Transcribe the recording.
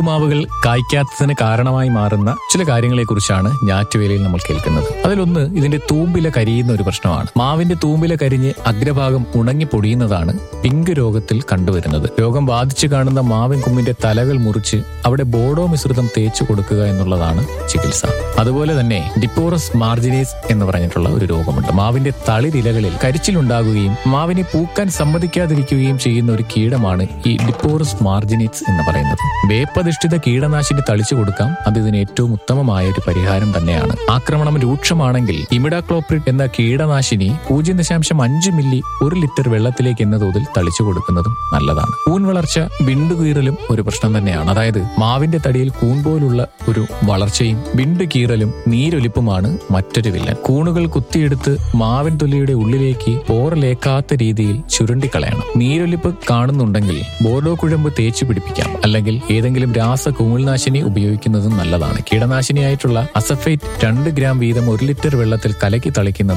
തേക്കുമാവുകൾ കായ്ക്കാത്തതിന് കാരണമായി മാറുന്ന ചില കാര്യങ്ങളെക്കുറിച്ചാണ് ഞാറ്റുവേലയിൽ നമ്മൾ കേൾക്കുന്നത് അതിലൊന്ന് ഇതിന്റെ തൂമ്പില കരിയുന്ന ഒരു പ്രശ്നമാണ് മാവിന്റെ തൂമ്പില കരിഞ്ഞ് അഗ്രഭാഗം ഉണങ്ങി പൊടിയുന്നതാണ് പിങ്ക് രോഗത്തിൽ കണ്ടുവരുന്നത് രോഗം ബാധിച്ചു കാണുന്ന മാവിൻ കുമ്മിന്റെ തലകൾ മുറിച്ച് അവിടെ ബോഡോ മിശ്രിതം തേച്ചു കൊടുക്കുക എന്നുള്ളതാണ് ചികിത്സ അതുപോലെ തന്നെ ഡിപ്പോറസ് മാർജിനേസ് എന്ന് പറഞ്ഞിട്ടുള്ള ഒരു രോഗമുണ്ട് മാവിന്റെ തളിരിലകളിൽ കരിച്ചിലുണ്ടാകുകയും മാവിനെ പൂക്കാൻ സമ്മതിക്കാതിരിക്കുകയും ചെയ്യുന്ന ഒരു കീടമാണ് ഈ ഡിപ്പോറസ് മാർജിനേറ്റ്സ് എന്ന് പറയുന്നത് വേപ്പധിഷ്ഠിത കീടനാശിനി തളിച്ചു കൊടുക്കാം അത് ഇതിന് ഏറ്റവും ഉത്തമമായ ഒരു പരിഹാരം തന്നെയാണ് ആക്രമണം രൂക്ഷമാണെങ്കിൽ ഇമിഡാക്ലോപ്രിഡ് എന്ന കീടനാശിനി പൂജ്യം ദശാംശം അഞ്ച് മില്ലി ഒരു ലിറ്റർ വെള്ളത്തിലേക്ക് എന്ന തോതിൽ തളിച്ചു കൊടുക്കുന്നതും നല്ലതാണ് കൂൺ വളർച്ച വിണ്ടുകീറലും ഒരു പ്രശ്നം തന്നെയാണ് അതായത് മാവിന്റെ തടിയിൽ കൂൺ പോലുള്ള ഒരു വളർച്ചയും വിണ്ടു കീറലും നീരൊലിപ്പുമാണ് മറ്റൊരു വില്ലൻ കൂണുകൾ കുത്തിയെടുത്ത് മാവിൻ തൊലിയുടെ ഉള്ളിലേക്ക് പോറലേക്കാത്ത രീതിയിൽ ചുരുണ്ടിക്കളയണം നീരൊലിപ്പ് കാണുന്നുണ്ടെങ്കിൽ ബോർഡോ കുഴമ്പ് തേച്ചു പിടിപ്പിക്കാം അല്ലെങ്കിൽ ഏതെങ്കിലും രാസ കുമിൾനാശിനി ഉപയോഗിക്കുന്നതും നല്ലതാണ് കീടനാശിനിയായിട്ടുള്ള അസഫേറ്റ് രണ്ട് ഗ്രാം വീതം ഒരു ലിറ്റർ വെള്ളത്തിൽ കലക്കി തളിക്കുന്നത്